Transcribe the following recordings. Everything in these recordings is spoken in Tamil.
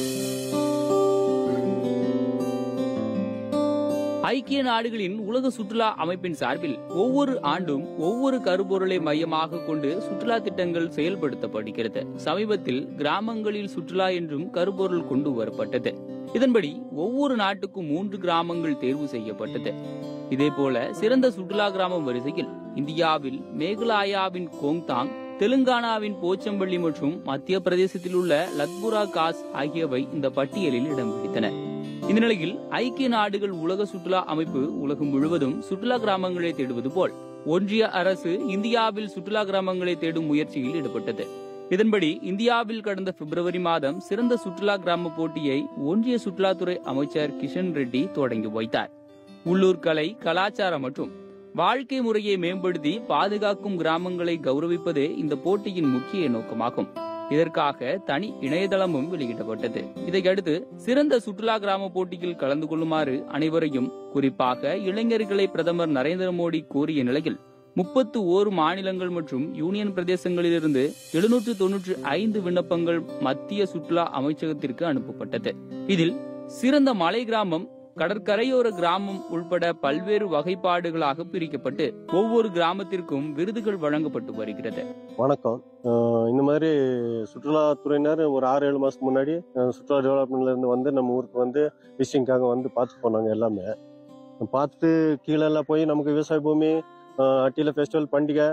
ஐக்கிய நாடுகளின் உலக சுற்றுலா அமைப்பின் சார்பில் ஒவ்வொரு ஆண்டும் ஒவ்வொரு கருப்பொருளை மையமாக கொண்டு சுற்றுலா திட்டங்கள் செயல்படுத்தப்படுகிறது சமீபத்தில் கிராமங்களில் சுற்றுலா என்றும் கருப்பொருள் கொண்டு வரப்பட்டது இதன்படி ஒவ்வொரு நாட்டுக்கும் மூன்று கிராமங்கள் தேர்வு செய்யப்பட்டது இதேபோல சிறந்த சுற்றுலா கிராமம் வரிசையில் இந்தியாவில் மேகாலயாவின் கோங்தாங் தெலுங்கானாவின் போச்சம்பள்ளி மற்றும் மத்திய பிரதேசத்தில் உள்ள லத்புரா காஸ் ஆகியவை இந்த பட்டியலில் இடம் பிடித்தன இந்த நிலையில் ஐக்கிய நாடுகள் உலக சுற்றுலா அமைப்பு உலகம் முழுவதும் சுற்றுலா கிராமங்களை தேடுவது போல் ஒன்றிய அரசு இந்தியாவில் சுற்றுலா கிராமங்களை தேடும் முயற்சியில் ஈடுபட்டது இதன்படி இந்தியாவில் கடந்த பிப்ரவரி மாதம் சிறந்த சுற்றுலா கிராம போட்டியை ஒன்றிய சுற்றுலாத்துறை அமைச்சர் கிஷன் ரெட்டி தொடங்கி வைத்தார் உள்ளூர் கலை கலாச்சாரம் மற்றும் வாழ்க்கை முறையை மேம்படுத்தி பாதுகாக்கும் கிராமங்களை கௌரவிப்பதே இந்த போட்டியின் முக்கிய நோக்கமாகும் இதற்காக தனி இணையதளமும் வெளியிடப்பட்டது இதையடுத்து சிறந்த சுற்றுலா கிராம போட்டியில் கலந்து கொள்ளுமாறு அனைவரையும் குறிப்பாக இளைஞர்களை பிரதமர் நரேந்திர மோடி கோரிய நிலையில் முப்பத்து ஓரு மாநிலங்கள் மற்றும் யூனியன் பிரதேசங்களிலிருந்து எழுநூற்று தொன்னூற்று ஐந்து விண்ணப்பங்கள் மத்திய சுற்றுலா அமைச்சகத்திற்கு அனுப்பப்பட்டது இதில் சிறந்த மலை கிராமம் கடற்கரையோர கிராமம் உள்பட பல்வேறு வகைப்பாடுகளாக பிரிக்கப்பட்டு ஒவ்வொரு கிராமத்திற்கும் விருதுகள் வழங்கப்பட்டு வருகிறது வணக்கம் அஹ் இந்த மாதிரி சுற்றுலாத்துறையினர் ஒரு ஆறு ஏழு மாதத்துக்கு முன்னாடி அஹ் சுற்றுலா டெவலப்மெண்ட்ல இருந்து வந்து நம்ம ஊருக்கு வந்து விசிட்டிங்காக வந்து பார்த்து போனாங்க எல்லாமே பார்த்து கீழே எல்லாம் போய் நமக்கு விவசாய பூமி அஹ் அட்டியில ஃபெஸ்டிவல் பண்டிகை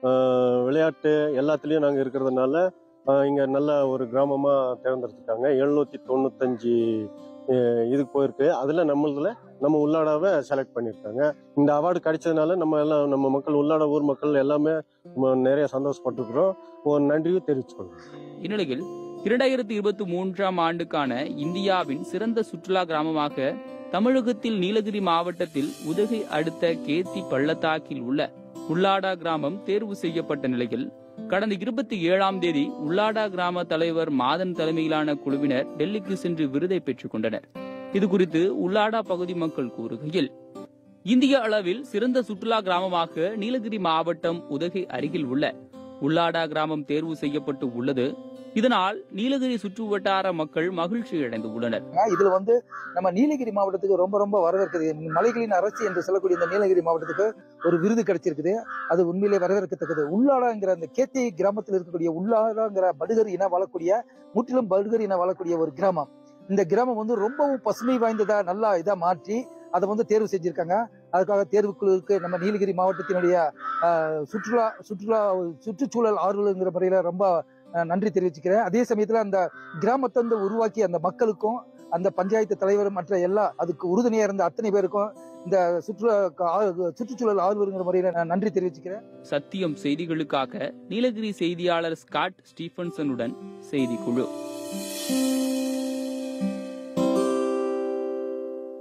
அஹ் விளையாட்டு எல்லாத்துலேயும் நாங்கள் இருக்கிறதுனால அஹ் இங்க நல்ல ஒரு கிராமமா தேர்ந்தெடுத்துட்டாங்க எழுநூத்தி தொண்ணூத்தஞ்சு அஹ் இதுக்கு போயிருக்கு அதுல நம்மளதுல நம்ம உள்ளாடாவை செலக்ட் பண்ணியிருக்காங்க இந்த அவார்டு கிடைச்சதுனால நம்ம எல்லாம் நம்ம மக்கள் உள்ளாட ஊர் மக்கள் எல்லாமே நம்ம நிறைய சந்தோஷப்பட்டுக்கிறோம் ஒரு நன்றியும் தெரிவிச்சுக்கொள்கிறோம் இந்நிலையில் இரண்டாயிரத்தி இருபத்தி மூன்றாம் ஆண்டுக்கான இந்தியாவின் சிறந்த சுற்றுலா கிராமமாக தமிழகத்தில் நீலகிரி மாவட்டத்தில் உதகை அடுத்த கேத்தி பள்ளத்தாக்கில் உள்ள உள்ளாடா கிராமம் தேர்வு செய்யப்பட்ட நிலையில் கடந்த இருபத்தி ஏழாம் தேதி உள்ளாடா கிராம தலைவர் மாதன் தலைமையிலான குழுவினர் டெல்லிக்கு சென்று விருதை பெற்றுக் கொண்டனர் இது குறித்து உள்ளாடா பகுதி மக்கள் கூறுகையில் இந்திய அளவில் சிறந்த சுற்றுலா கிராமமாக நீலகிரி மாவட்டம் உதகை அருகில் உள்ள உள்ளாடா கிராமம் தேர்வு செய்யப்பட்டு உள்ளது இதனால் நீலகிரி சுற்று வட்டார மக்கள் மகிழ்ச்சி அடைந்து உள்ளனர் இதுல வந்து நம்ம நீலகிரி மாவட்டத்துக்கு ரொம்ப ரொம்ப வரவேற்கிறது மலைகளின் அரசு என்று சொல்லக்கூடிய இந்த நீலகிரி மாவட்டத்துக்கு ஒரு விருது கிடைச்சிருக்குது அது உண்மையிலே வரவேற்கத்தக்கது உள்ளாடாங்கிற அந்த கேத்தி கிராமத்தில் இருக்கக்கூடிய உள்ளாடாங்கிற படுகர் இன வாழக்கூடிய முற்றிலும் படுகர் இன வாழக்கூடிய ஒரு கிராமம் இந்த கிராமம் வந்து ரொம்பவும் பசுமை வாய்ந்ததா நல்லா இதா மாற்றி அதை வந்து தேர்வு செஞ்சிருக்காங்க அதுக்காக தேர்வுக்குழுவுக்கு நம்ம நீலகிரி மாவட்டத்தினுடைய ஆஹ், சுற்றுலா சுற்றுலா சுற்றுச்சூழல் ஆர்வலங்கிற முறையில ரொம்ப ஆஹ், நன்றி தெரிவிச்சுக்கிறேன் அதே சமயத்துல அந்த கிராமத்தை வந்து உருவாக்கி அந்த மக்களுக்கும் அந்த பஞ்சாயத்து தலைவர் மற்ற எல்லா அதுக்கு உறுதுணையா இருந்த அத்தனை பேருக்கும் இந்த சுற்றுலா ஆ- சுற்றுச்சூழல் ஆர்வலங்கிற முறையில நான் நன்றி தெரிவிச்சுக்கிறேன் சத்தியம் செய்திகளுக்காக நீலகிரி செய்தியாளர் ஸ்காட் ஸ்டீபன்சனுடன் செய்திக்குழு